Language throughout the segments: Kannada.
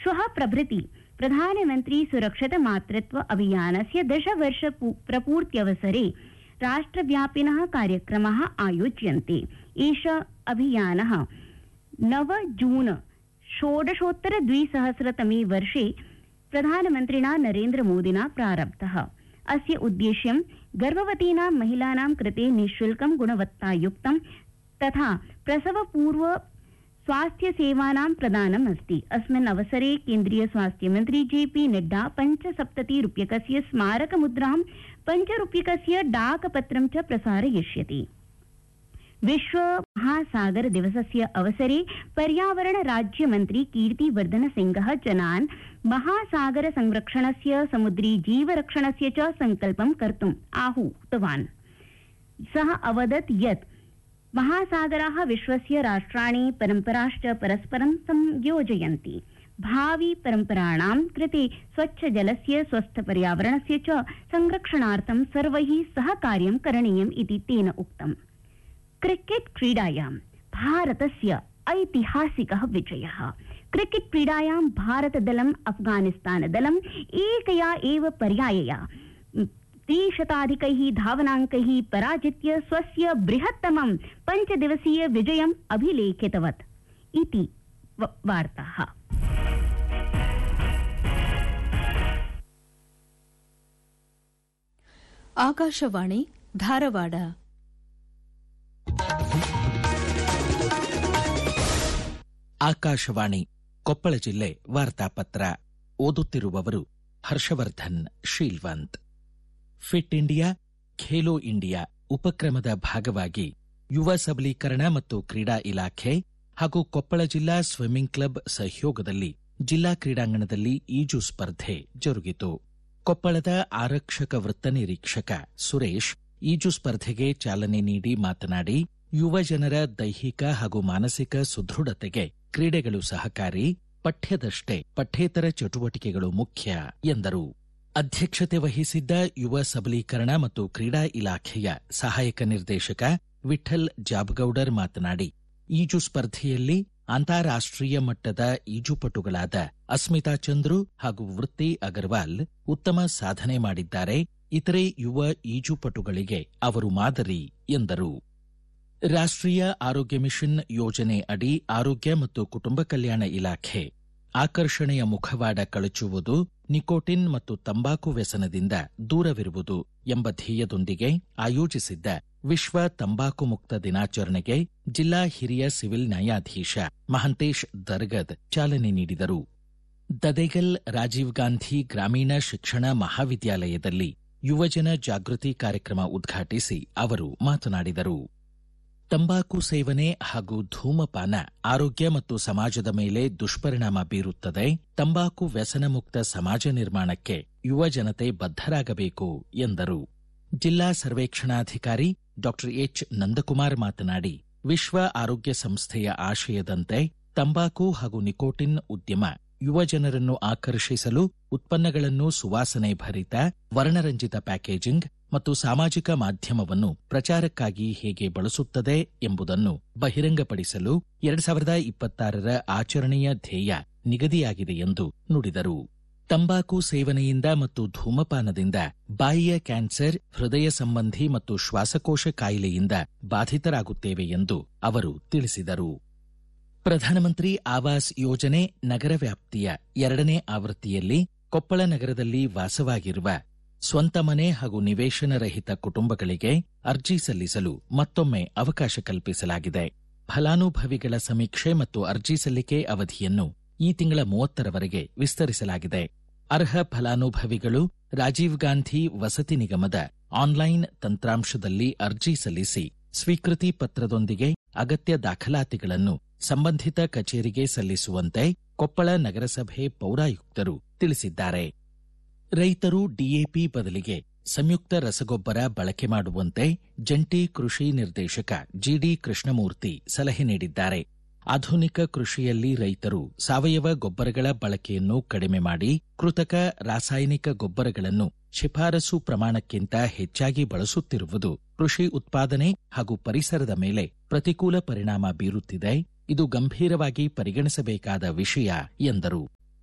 श्वः प्रभृति प्रधानमन्त्री सुरक्षित मातृत्व अभियानस्य दशवर्ष प्रपूर्त्यवसरे राष्ट्रव्यापिनः कार्यक्रमाः आयोज्यन्ते एष अभियानः नव जून षोडशोत्तर द्विसहस्रतमे वर्षे प्रधानमन्त्रिणा नरेन्द्रमोदिना प्रारब्धः अस्य उद्देश्यं गर्भवतीनां महिलानां कृते निःशुल्कं गुणवत्तायुक्तं तथा प्रसवपूर्व स्वास्थ्य सेवानां प्रदानम् अस्ति अस्मिन् अवसरे केन्द्रीय स्वास्थ्य मन्त्री जे पी नड्डा पञ्चसप्तति रूप्यकस्य स्मारक मुद्रां पञ्चरूप्यकस्य डाकपत्रं च प्रसारयिष्यति विश्व महासागर दिवसस्य अवसरे पर्यावरण राज्यमन्त्री कीर्तिवर्धन सिंहः जनान् महासागर संरक्षणस्य समुद्री जीवरक्षणस्य च सङ्कल्पं कर्तुम् आहूतवान् सः अवदत् यत् महासागराः विश्वस्य राष्ट्राणि परम्पराश्च परस्परं संयोजयन्ति भावि परम्पराणां कृते स्वच्छजलस्य स्वस्थपर्यावरणस्य च संरक्षणार्थं सर्वैः सह कार्यं करणीयम् इति तेन उक्तम् क्रिकेट् क्रीडायां भारतस्य ऐतिहासिकः विजयः क्रिकेट् क्रीडायां भारतदलम् अफगानिस्तानदलम् एकया एव पर्यायया त्रिशताधिकैः धावनाङ्कैः पराजित्य स्वस्य बृहत्तमं पञ्चदिवसीय विजयम् अभिलेखितवत् इति वार्ताः ಆಕಾಶವಾಣಿ ಧಾರವಾಡ ಆಕಾಶವಾಣಿ ಕೊಪ್ಪಳ ಜಿಲ್ಲೆ ವಾರ್ತಾಪತ್ರ ಓದುತ್ತಿರುವವರು Harshavardhan Sheelvant Fit India Khelo India ಉಪಕ್ರಮದ ಭಾಗವಾಗಿ ಯುವ ಸಬಲೀಕರಣ ಮತ್ತು ಕ್ರೀಡಾ ಇಲಾಖೆ ಹಾಗೂ ಕೊಪ್ಪಳ ಜಿಲ್ಲಾ ಸ್ವಿಮ್ಮಿಂಗ್ ಕ್ಲಬ್ ಸಹಯೋಗದಲ್ಲಿ ಜಿಲ್ಲಾ ಕ್ರೀಡಾಂಗಣದಲ್ಲಿ ಈಜು ಸ್ಪರ್ಧೆ ಜರುಗಿತು ಕೊಪ್ಪಳದ ಆರಕ್ಷಕ ವೃತ್ತ ನಿರೀಕ್ಷಕ ಸುರೇಶ್ ಈಜು ಸ್ಪರ್ಧೆಗೆ ಚಾಲನೆ ನೀಡಿ ಮಾತನಾಡಿ ಯುವ ಜನರ ದೈಹಿಕ ಹಾಗೂ ಮಾನಸಿಕ ಸುದೃಢತೆಗೆ ಕ್ರೀಡೆಗಳು ಸಹಕಾರಿ ಪಠ್ಯದಷ್ಟೇ ಪಠ್ಯೇತರ ಚಟುವಟಿಕೆಗಳು ಮುಖ್ಯ ಎಂದರು ಅಧ್ಯಕ್ಷತೆ ವಹಿಸಿದ್ದ ಯುವ ಸಬಲೀಕರಣ ಮತ್ತು ಕ್ರೀಡಾ ಇಲಾಖೆಯ ಸಹಾಯಕ ನಿರ್ದೇಶಕ ವಿಠಲ್ ಜಾಬಗೌಡರ್ ಮಾತನಾಡಿ ಈಜು ಸ್ಪರ್ಧೆಯಲ್ಲಿ ಅಂತಾರಾಷ್ಟ್ರೀಯ ಮಟ್ಟದ ಈಜುಪಟುಗಳಾದ ಅಸ್ಮಿತಾ ಚಂದ್ರು ಹಾಗೂ ವೃತ್ತಿ ಅಗರ್ವಾಲ್ ಉತ್ತಮ ಸಾಧನೆ ಮಾಡಿದ್ದಾರೆ ಇತರೆ ಯುವ ಈಜುಪಟುಗಳಿಗೆ ಅವರು ಮಾದರಿ ಎಂದರು ರಾಷ್ಟ್ರೀಯ ಆರೋಗ್ಯ ಮಿಷನ್ ಯೋಜನೆ ಅಡಿ ಆರೋಗ್ಯ ಮತ್ತು ಕುಟುಂಬ ಕಲ್ಯಾಣ ಇಲಾಖೆ ಆಕರ್ಷಣೆಯ ಮುಖವಾಡ ಕಳಚುವುದು ನಿಕೋಟಿನ್ ಮತ್ತು ತಂಬಾಕು ವ್ಯಸನದಿಂದ ದೂರವಿರುವುದು ಎಂಬ ಧ್ಯೇಯದೊಂದಿಗೆ ಆಯೋಜಿಸಿದ್ದ ವಿಶ್ವ ತಂಬಾಕು ಮುಕ್ತ ದಿನಾಚರಣೆಗೆ ಜಿಲ್ಲಾ ಹಿರಿಯ ಸಿವಿಲ್ ನ್ಯಾಯಾಧೀಶ ಮಹಂತೇಶ್ ದರ್ಗದ್ ಚಾಲನೆ ನೀಡಿದರು ದದೇಗಲ್ ರಾಜೀವ್ ಗಾಂಧಿ ಗ್ರಾಮೀಣ ಶಿಕ್ಷಣ ಮಹಾವಿದ್ಯಾಲಯದಲ್ಲಿ ಯುವಜನ ಜಾಗೃತಿ ಕಾರ್ಯಕ್ರಮ ಉದ್ಘಾಟಿಸಿ ಅವರು ಮಾತನಾಡಿದರು ತಂಬಾಕು ಸೇವನೆ ಹಾಗೂ ಧೂಮಪಾನ ಆರೋಗ್ಯ ಮತ್ತು ಸಮಾಜದ ಮೇಲೆ ದುಷ್ಪರಿಣಾಮ ಬೀರುತ್ತದೆ ತಂಬಾಕು ವ್ಯಸನ ಮುಕ್ತ ಸಮಾಜ ನಿರ್ಮಾಣಕ್ಕೆ ಯುವ ಜನತೆ ಬದ್ಧರಾಗಬೇಕು ಎಂದರು ಜಿಲ್ಲಾ ಸರ್ವೇಕ್ಷಣಾಧಿಕಾರಿ ಡಾ ಎಚ್ ನಂದಕುಮಾರ್ ಮಾತನಾಡಿ ವಿಶ್ವ ಆರೋಗ್ಯ ಸಂಸ್ಥೆಯ ಆಶಯದಂತೆ ತಂಬಾಕು ಹಾಗೂ ನಿಕೋಟಿನ್ ಉದ್ಯಮ ಯುವ ಜನರನ್ನು ಆಕರ್ಷಿಸಲು ಉತ್ಪನ್ನಗಳನ್ನು ಸುವಾಸನೆ ಭರಿತ ವರ್ಣರಂಜಿತ ಪ್ಯಾಕೇಜಿಂಗ್ ಮತ್ತು ಸಾಮಾಜಿಕ ಮಾಧ್ಯಮವನ್ನು ಪ್ರಚಾರಕ್ಕಾಗಿ ಹೇಗೆ ಬಳಸುತ್ತದೆ ಎಂಬುದನ್ನು ಬಹಿರಂಗಪಡಿಸಲು ಎರಡ್ ಸಾವಿರದ ಇಪ್ಪತ್ತಾರರ ಆಚರಣೆಯ ಧ್ಯೇಯ ನಿಗದಿಯಾಗಿದೆ ಎಂದು ನುಡಿದರು ತಂಬಾಕು ಸೇವನೆಯಿಂದ ಮತ್ತು ಧೂಮಪಾನದಿಂದ ಬಾಯಿಯ ಕ್ಯಾನ್ಸರ್ ಹೃದಯ ಸಂಬಂಧಿ ಮತ್ತು ಶ್ವಾಸಕೋಶ ಕಾಯಿಲೆಯಿಂದ ಬಾಧಿತರಾಗುತ್ತೇವೆ ಎಂದು ಅವರು ತಿಳಿಸಿದರು ಪ್ರಧಾನಮಂತ್ರಿ ಆವಾಸ್ ಯೋಜನೆ ನಗರ ವ್ಯಾಪ್ತಿಯ ಎರಡನೇ ಆವೃತ್ತಿಯಲ್ಲಿ ಕೊಪ್ಪಳ ನಗರದಲ್ಲಿ ವಾಸವಾಗಿರುವ ಸ್ವಂತ ಮನೆ ಹಾಗೂ ನಿವೇಶನ ರಹಿತ ಕುಟುಂಬಗಳಿಗೆ ಅರ್ಜಿ ಸಲ್ಲಿಸಲು ಮತ್ತೊಮ್ಮೆ ಅವಕಾಶ ಕಲ್ಪಿಸಲಾಗಿದೆ ಫಲಾನುಭವಿಗಳ ಸಮೀಕ್ಷೆ ಮತ್ತು ಅರ್ಜಿ ಸಲ್ಲಿಕೆ ಅವಧಿಯನ್ನು ಈ ತಿಂಗಳ ಮೂವತ್ತರವರೆಗೆ ವಿಸ್ತರಿಸಲಾಗಿದೆ ಅರ್ಹ ಫಲಾನುಭವಿಗಳು ರಾಜೀವ್ ಗಾಂಧಿ ವಸತಿ ನಿಗಮದ ಆನ್ಲೈನ್ ತಂತ್ರಾಂಶದಲ್ಲಿ ಅರ್ಜಿ ಸಲ್ಲಿಸಿ ಸ್ವೀಕೃತಿ ಪತ್ರದೊಂದಿಗೆ ಅಗತ್ಯ ದಾಖಲಾತಿಗಳನ್ನು ಸಂಬಂಧಿತ ಕಚೇರಿಗೆ ಸಲ್ಲಿಸುವಂತೆ ಕೊಪ್ಪಳ ನಗರಸಭೆ ಪೌರಾಯುಕ್ತರು ತಿಳಿಸಿದ್ದಾರೆ ರೈತರು ಡಿಎಪಿ ಬದಲಿಗೆ ಸಂಯುಕ್ತ ರಸಗೊಬ್ಬರ ಬಳಕೆ ಮಾಡುವಂತೆ ಜಂಟಿ ಕೃಷಿ ನಿರ್ದೇಶಕ ಜಿಡಿ ಕೃಷ್ಣಮೂರ್ತಿ ಸಲಹೆ ನೀಡಿದ್ದಾರೆ ಆಧುನಿಕ ಕೃಷಿಯಲ್ಲಿ ರೈತರು ಸಾವಯವ ಗೊಬ್ಬರಗಳ ಬಳಕೆಯನ್ನು ಕಡಿಮೆ ಮಾಡಿ ಕೃತಕ ರಾಸಾಯನಿಕ ಗೊಬ್ಬರಗಳನ್ನು ಶಿಫಾರಸು ಪ್ರಮಾಣಕ್ಕಿಂತ ಹೆಚ್ಚಾಗಿ ಬಳಸುತ್ತಿರುವುದು ಕೃಷಿ ಉತ್ಪಾದನೆ ಹಾಗೂ ಪರಿಸರದ ಮೇಲೆ ಪ್ರತಿಕೂಲ ಪರಿಣಾಮ ಬೀರುತ್ತಿದೆ ಇದು ಗಂಭೀರವಾಗಿ ಪರಿಗಣಿಸಬೇಕಾದ ವಿಷಯ ಎಂದರು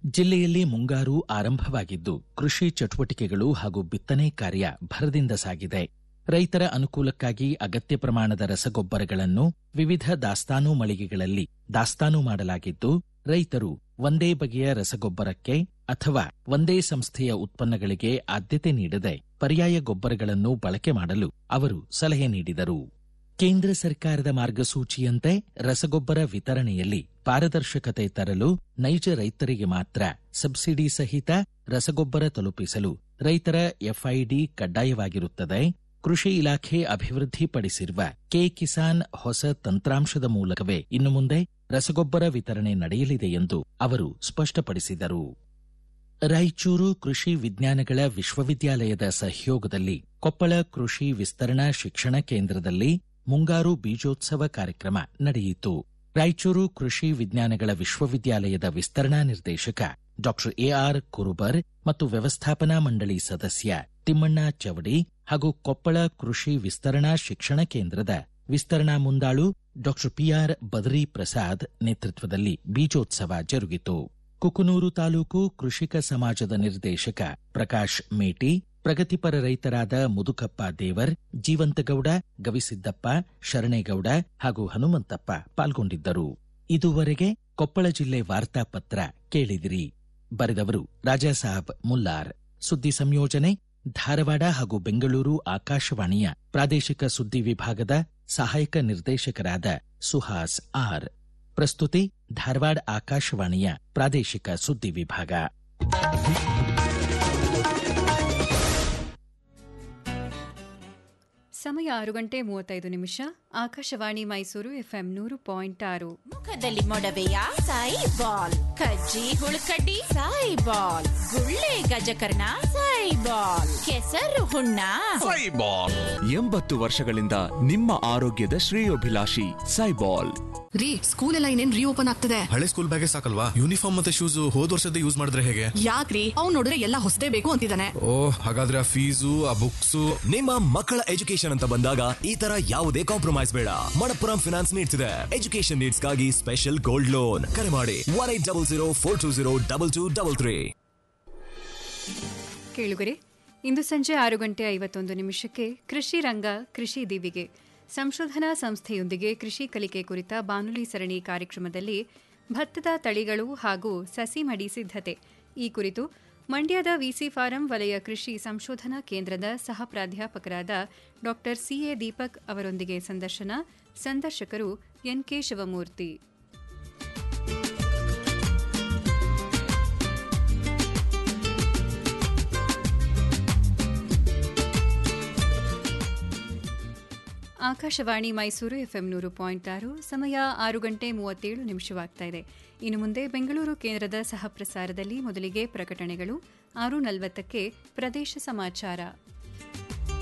ಜಿಲ್ಲೆಯಲ್ಲಿ ಮುಂಗಾರು ಆರಂಭವಾಗಿದ್ದು ಕೃಷಿ ಚಟುವಟಿಕೆಗಳು ಹಾಗೂ ಬಿತ್ತನೆ ಕಾರ್ಯ ಭರದಿಂದ ಸಾಗಿದೆ ರೈತರ ಅನುಕೂಲಕ್ಕಾಗಿ ಅಗತ್ಯ ಪ್ರಮಾಣದ ರಸಗೊಬ್ಬರಗಳನ್ನು ವಿವಿಧ ದಾಸ್ತಾನು ಮಳಿಗೆಗಳಲ್ಲಿ ದಾಸ್ತಾನು ಮಾಡಲಾಗಿದ್ದು ರೈತರು ಒಂದೇ ಬಗೆಯ ರಸಗೊಬ್ಬರಕ್ಕೆ ಅಥವಾ ಒಂದೇ ಸಂಸ್ಥೆಯ ಉತ್ಪನ್ನಗಳಿಗೆ ಆದ್ಯತೆ ನೀಡದೆ ಪರ್ಯಾಯ ಗೊಬ್ಬರಗಳನ್ನು ಬಳಕೆ ಮಾಡಲು ಅವರು ಸಲಹೆ ನೀಡಿದರು ಕೇಂದ್ರ ಸರ್ಕಾರದ ಮಾರ್ಗಸೂಚಿಯಂತೆ ರಸಗೊಬ್ಬರ ವಿತರಣೆಯಲ್ಲಿ ಪಾರದರ್ಶಕತೆ ತರಲು ನೈಜ ರೈತರಿಗೆ ಮಾತ್ರ ಸಬ್ಸಿಡಿ ಸಹಿತ ರಸಗೊಬ್ಬರ ತಲುಪಿಸಲು ರೈತರ ಎಫ್ಐಡಿ ಕಡ್ಡಾಯವಾಗಿರುತ್ತದೆ ಕೃಷಿ ಇಲಾಖೆ ಅಭಿವೃದ್ಧಿಪಡಿಸಿರುವ ಕೆ ಕಿಸಾನ್ ಹೊಸ ತಂತ್ರಾಂಶದ ಮೂಲಕವೇ ಇನ್ನು ಮುಂದೆ ರಸಗೊಬ್ಬರ ವಿತರಣೆ ನಡೆಯಲಿದೆ ಎಂದು ಅವರು ಸ್ಪಷ್ಟಪಡಿಸಿದರು ರಾಯಚೂರು ಕೃಷಿ ವಿಜ್ಞಾನಗಳ ವಿಶ್ವವಿದ್ಯಾಲಯದ ಸಹಯೋಗದಲ್ಲಿ ಕೊಪ್ಪಳ ಕೃಷಿ ವಿಸ್ತರಣಾ ಶಿಕ್ಷಣ ಕೇಂದ್ರದಲ್ಲಿ ಮುಂಗಾರು ಬೀಜೋತ್ಸವ ಕಾರ್ಯಕ್ರಮ ನಡೆಯಿತು ರಾಯಚೂರು ಕೃಷಿ ವಿಜ್ಞಾನಗಳ ವಿಶ್ವವಿದ್ಯಾಲಯದ ವಿಸ್ತರಣಾ ನಿರ್ದೇಶಕ ಡಾ ಎಆರ್ ಕುರುಬರ್ ಮತ್ತು ವ್ಯವಸ್ಥಾಪನಾ ಮಂಡಳಿ ಸದಸ್ಯ ತಿಮ್ಮಣ್ಣ ಚವಡಿ ಹಾಗೂ ಕೊಪ್ಪಳ ಕೃಷಿ ವಿಸ್ತರಣಾ ಶಿಕ್ಷಣ ಕೇಂದ್ರದ ವಿಸ್ತರಣಾ ಮುಂದಾಳು ಡಾ ಪಿಆರ್ ಬದರಿ ಪ್ರಸಾದ್ ನೇತೃತ್ವದಲ್ಲಿ ಬೀಜೋತ್ಸವ ಜರುಗಿತು ಕುಕನೂರು ತಾಲೂಕು ಕೃಷಿಕ ಸಮಾಜದ ನಿರ್ದೇಶಕ ಪ್ರಕಾಶ್ ಮೇಟಿ ಪ್ರಗತಿಪರ ರೈತರಾದ ಮುದುಕಪ್ಪ ದೇವರ್ ಜೀವಂತಗೌಡ ಗವಿಸಿದ್ದಪ್ಪ ಶರಣೇಗೌಡ ಹಾಗೂ ಹನುಮಂತಪ್ಪ ಪಾಲ್ಗೊಂಡಿದ್ದರು ಇದುವರೆಗೆ ಕೊಪ್ಪಳ ಜಿಲ್ಲೆ ವಾರ್ತಾಪತ್ರ ಕೇಳಿದಿರಿ ಬರೆದವರು ರಾಜಾಸಾಬ್ ಮುಲ್ಲಾರ್ ಸುದ್ದಿ ಸಂಯೋಜನೆ ಧಾರವಾಡ ಹಾಗೂ ಬೆಂಗಳೂರು ಆಕಾಶವಾಣಿಯ ಪ್ರಾದೇಶಿಕ ಸುದ್ದಿ ವಿಭಾಗದ ಸಹಾಯಕ ನಿರ್ದೇಶಕರಾದ ಸುಹಾಸ್ ಆರ್ ಪ್ರಸ್ತುತಿ ಧಾರವಾಡ ಆಕಾಶವಾಣಿಯ ಪ್ರಾದೇಶಿಕ ಸುದ್ದಿ ವಿಭಾಗ ಸಮಯ ಆರು ಗಂಟೆ ಮೂವತ್ತೈದು ನಿಮಿಷ ಆಕಾಶವಾಣಿ ಮೈಸೂರು ಎಫ್ಎಂ ನೂರು ಪಾಯಿಂಟ್ ಆರು ಮುಖದಲ್ಲಿ ಮೊಡವೆಯ ಸಾಯಿ ಬಾಲ್ ಕಜ್ಜಿ ಹುಳುಕಡ್ಡಿ ಸಾಯಿ ಬಾಲ್ ಗುಳ್ಳೆ ಗಜಕರ್ಣ ಸಾಯಿ ಬಾಲ್ ಕೆಸರು ಹುಣ್ಣ ಎಂಬತ್ತು ವರ್ಷಗಳಿಂದ ನಿಮ್ಮ ಆರೋಗ್ಯದ ಶ್ರೇಯೋಭಿಲಾಷಿ ಸೈಬಾಲ್ ರೀ ಸ್ಕೂಲ್ ಎಲ್ಲ ಇನ್ನೇನ್ ರೀಓಪನ್ ಆಗ್ತದೆ ಹಳೆ ಸ್ಕೂಲ್ ಬ್ಯಾಗೇ ಸಾಕಲ್ವಾ ಯೂನಿಫಾರ್ಮ್ ಮತ್ತೆ ಶೂಸ್ ಹೋದ್ ವರ್ಷದ ಯೂಸ್ ಮಾಡಿದ್ರೆ ಹೇಗೆ ಯಾಕ್ರಿ ಅವ್ನ್ ನೋಡಿದ್ರೆ ಎಲ್ಲ ಹೊಸದೇ ಬೇಕು ಅಂತಿದ್ದಾನೆ ಓ ಹಾಗಾದ್ರೆ ಆ ಫೀಸು ಆ ಬುಕ್ಸು ನಿಮ್ಮ ಮಕ್ಕಳ ಎಜುಕೇಶನ್ ಅಂತ ಬಂದಾಗ ಈ ತರ ಯಾವುದೇ ಕಾಂಪ್ರಮೈಸ್ ಬೇಡ ಮಣಪ್ಪುರಂ ಫಿನಾನ್ಸ್ ನೀಡ್ಸ್ ಇದೆ ಎಜುಕೇಶನ್ ನೀಡ್ಸ್ ಗಾಗಿ ಸ್ಪೆಷಲ್ ಗೋಲ್ಡ್ ಲೋನ್ ಕರೆ ಮಾಡಿ one eight double zero four two zero double two double three ಕೇಳುಗರೆ ಇಂದು ಸಂಜೆ ಆರು ಗಂಟೆ ಐವತ್ತೊಂದು ನಿಮಿಷಕ್ಕೆ ಕೃಷಿ ರಂಗ ಕೃಷಿ ದಿವಿಗೆ ಸಂಶೋಧನಾ ಸಂಸ್ಥೆಯೊಂದಿಗೆ ಕೃಷಿ ಕಲಿಕೆ ಕುರಿತ ಬಾನುಲಿ ಸರಣಿ ಕಾರ್ಯಕ್ರಮದಲ್ಲಿ ಭತ್ತದ ತಳಿಗಳು ಹಾಗೂ ಸಸಿ ಮಡಿ ಸಿದ್ಧತೆ ಈ ಕುರಿತು ಮಂಡ್ಯದ ವಿಸಿ ಫಾರಂ ವಲಯ ಕೃಷಿ ಸಂಶೋಧನಾ ಕೇಂದ್ರದ ಸಹ ಪ್ರಾಧ್ಯಾಪಕರಾದ ಡಾ ಸಿಎ ದೀಪಕ್ ಅವರೊಂದಿಗೆ ಸಂದರ್ಶನ ಸಂದರ್ಶಕರು ಎನ್ಕೆ ಶಿವಮೂರ್ತಿ ಆಕಾಶವಾಣಿ ಮೈಸೂರು ಎಫ್ಎಂ ನೂರು ಪಾಯಿಂಟ್ ಆರು ಸಮಯ ಆರು ಗಂಟೆ ಮೂವತ್ತೇಳು ನಿಮಿಷವಾಗ್ತಾ ಇದೆ ಇನ್ನು ಮುಂದೆ ಬೆಂಗಳೂರು ಕೇಂದ್ರದ ಸಹ ಪ್ರಸಾರದಲ್ಲಿ ಮೊದಲಿಗೆ ಪ್ರಕಟಣೆಗಳು ಆರು ನಲವತ್ತಕ್ಕೆ ಪ್ರದೇಶ ಸಮಾಚಾರ